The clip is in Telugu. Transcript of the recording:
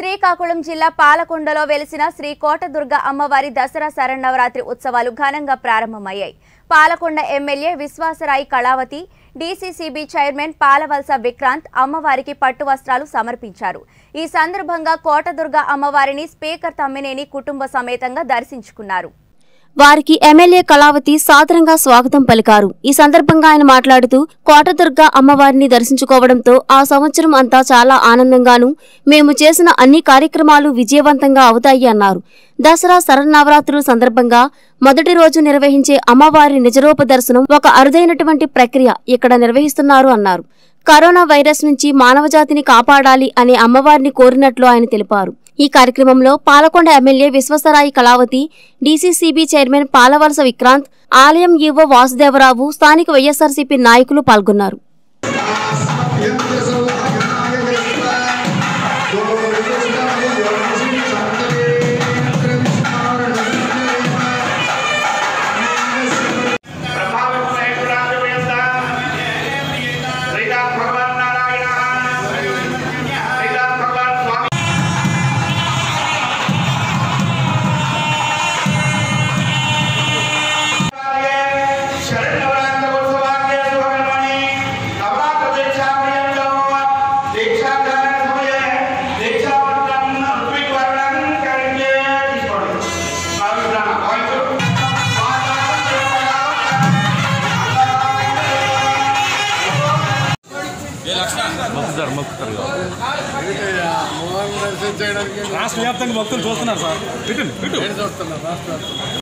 శ్రీకాకుళం జిల్లా పాలకొండలో వెలిసిన శ్రీ కోటదుర్గ అమ్మవారి దసరా శరన్నవరాత్రి ఉత్సవాలు ఘనంగా ప్రారంభమయ్యాయి Palakonda MLA Viswasarayi Kalavathi DCCB chairman Palavalasa Vikranth అమ్మవారికి పట్టు వస్త్రాలు సమర్పించారు ఈ సందర్భంగా కోటదుర్గ అమ్మవారిని స్పీకర్ తమ్మినేని కుటుంబ సమేతంగా దర్శించుకున్నారు వారికి ఎమ్మెల్యే కళావతి సాదరంగా స్వాగతం పలికారు ఈ సందర్భంగా ఆయన మాట్లాడుతూ కోటదుర్గ అమ్మవారిని దర్శించుకోవడంతో ఆ సంవత్సరం అంతా చాలా ఆనందంగాను మేము చేసిన అన్ని కార్యక్రమాలు విజయవంతంగా అవుతాయి అన్నారు దసరా శరన్నవరాత్రుల సందర్భంగా మొదటి రోజు నిర్వహించే అమ్మవారి నిజరూప దర్శనం ఒక అరుదైనటువంటి ప్రక్రియ ఇక్కడ నిర్వహిస్తున్నారు అన్నారు కరోనా వైరస్ నుంచి మానవజాతిని కాపాడాలి అనే అమ్మవారిని కోరినట్లు ఆయన తెలిపారు ఈ కార్యక్రమంలో Palakonda MLA Viswasarayi Kalavathi DCCB chairman Palavalasa Vikranth ఆలయం ఈవో వాసుదేవరావు స్థానిక వైఎస్ఆర్సీపీ నాయకులు పాల్గొన్నారు మొక్కుతారు మొక్కుతారు మోహన్ దర్శనం చేయడానికి రాష్ట్ర వ్యాప్తంగా భక్తులు చూస్తున్నారు సార్ ఇటు ఇటు చూస్తున్నారు రాష్ట్ర